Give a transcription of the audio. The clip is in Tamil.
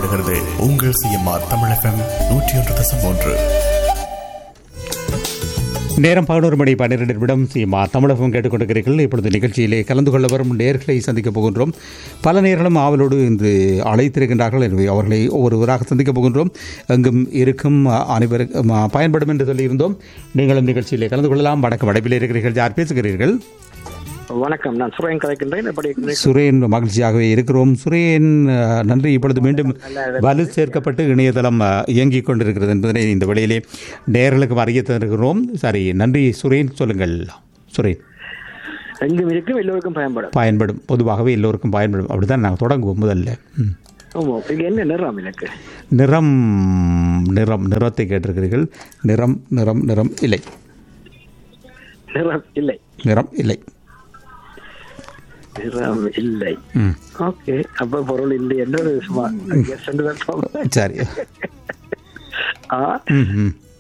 வழங்கப்படுகிறது உங்கள் சிஎம்ஆர் தமிழ் எஃப்எம் நூற்றி ஒன்று தசம் ஒன்று நேரம் பதினோரு மணி பன்னிரெண்டு நிமிடம் சீமா தமிழகம் கேட்டுக்கொண்டிருக்கிறீர்கள் இப்பொழுது நிகழ்ச்சியிலே கலந்து கொள்ள வரும் நேர்களை சந்திக்கப் போகின்றோம் பல நேர்களும் ஆவலோடு இன்று அழைத்திருக்கின்றார்கள் எனவே அவர்களை ஒவ்வொருவராக சந்திக்கப் போகின்றோம் எங்கும் இருக்கும் அனைவருக்கும் பயன்படும் என்று சொல்லியிருந்தோம் நீங்களும் நிகழ்ச்சியிலே கலந்து கொள்ளலாம் வணக்கம் வடப்பில் இருக்கிறீர்கள் யார் பேசுகிறீர்கள் வணக்கம் நான் சுரேன் கலைக்கின்றேன் எப்படி இருக்கிறீர்கள்? சுரேன் மகிழ்ச்சியாகவே இருக்கிறோம் சுரேன் அஹ், நன்றி இப்பொழுது மீண்டும் வலு சேர்க்கப்பட்டு இணையதளம் அஹ், இயங்கிக் கொண்டிருக்கிறது என்பதனை இந்த வழியிலே நேர்களுக்கு அறிய தருகிறோம் சரி நன்றி சுரேன் சொல்லுங்கள் சுரேன் எங்கும் இருக்கும் எல்லோருக்கும் பயன்படும் பயன்படும் பொதுவாகவே எல்லோருக்கும் பயன்படும் அப்படிதான் நாங்கள் தொடங்குவோம் முதல்ல ம். ஆமா இது என்ன நிறம் எனக்கு நிறம் நிறம் நிறத்தை கேட்டிருக்கிறீர்கள் நிறம் நிறம் நிறம் இல்லை நிறம் இல்லை நிறம் இல்லை நிறம் இல்லை ம் ஓகே அப்ப பொருள் இல்லை என்று சும்மா guess என்று தான் சொல்றேன். சரி ஆ, ம் ம்